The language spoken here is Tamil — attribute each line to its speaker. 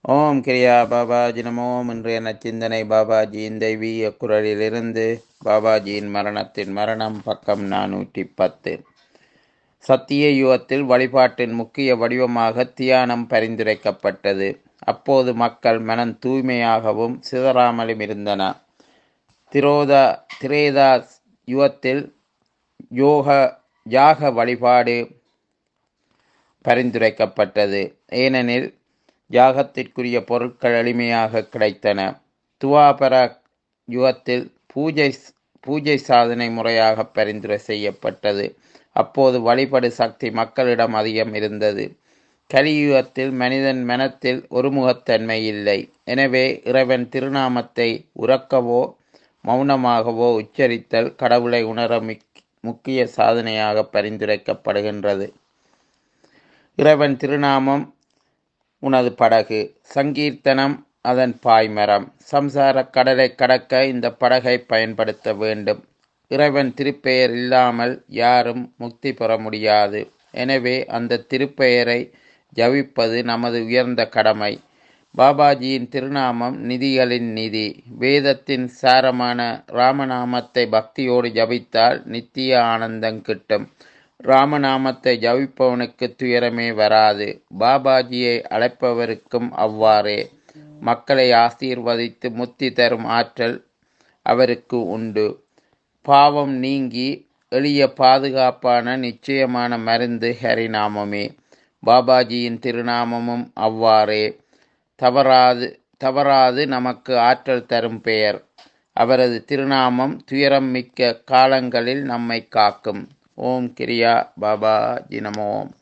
Speaker 1: ஓம் கிரியா பாபாஜி நமோம் இன்றைய நச்சிந்தனை பாபாஜியின் தெய்வீக குரலிலிருந்து பாபாஜியின் மரணத்தின் மரணம் பக்கம் நானூற்றி பத்து சத்திய யுகத்தில் வழிபாட்டின் முக்கிய வடிவமாக தியானம் பரிந்துரைக்கப்பட்டது அப்போது மக்கள் மனம் தூய்மையாகவும் சிதறாமலும் இருந்தன திரோதா திரேதா யுகத்தில் யோக யாக வழிபாடு பரிந்துரைக்கப்பட்டது ஏனெனில் யாகத்திற்குரிய பொருட்கள் எளிமையாக கிடைத்தன துவாபர யுகத்தில் பூஜை பூஜை சாதனை முறையாக பரிந்துரை செய்யப்பட்டது அப்போது வழிபடு சக்தி மக்களிடம் அதிகம் இருந்தது கலியுகத்தில் மனிதன் மனத்தில் ஒருமுகத்தன்மை இல்லை எனவே இறைவன் திருநாமத்தை உறக்கவோ மௌனமாகவோ உச்சரித்தல் கடவுளை உணர முக்கிய சாதனையாக பரிந்துரைக்கப்படுகின்றது இறைவன் திருநாமம் உனது படகு சங்கீர்த்தனம் அதன் பாய்மரம் சம்சார கடலை கடக்க இந்த படகை பயன்படுத்த வேண்டும் இறைவன் திருப்பெயர் இல்லாமல் யாரும் முக்தி பெற முடியாது எனவே அந்த திருப்பெயரை ஜபிப்பது நமது உயர்ந்த கடமை பாபாஜியின் திருநாமம் நிதிகளின் நிதி வேதத்தின் சாரமான ராமநாமத்தை பக்தியோடு ஜபித்தால் நித்திய ஆனந்தம் கிட்டும் ராமநாமத்தை ஜபிப்பவனுக்கு துயரமே வராது பாபாஜியை அழைப்பவருக்கும் அவ்வாறே மக்களை ஆசீர்வதித்து முத்தி தரும் ஆற்றல் அவருக்கு உண்டு பாவம் நீங்கி எளிய பாதுகாப்பான நிச்சயமான மருந்து ஹரிநாமமே பாபாஜியின் திருநாமமும் அவ்வாறே தவறாது தவறாது நமக்கு ஆற்றல் தரும் பெயர் அவரது திருநாமம் துயரம் மிக்க காலங்களில் நம்மை காக்கும் ஓம் கிரியா பாபா ஜினமோம்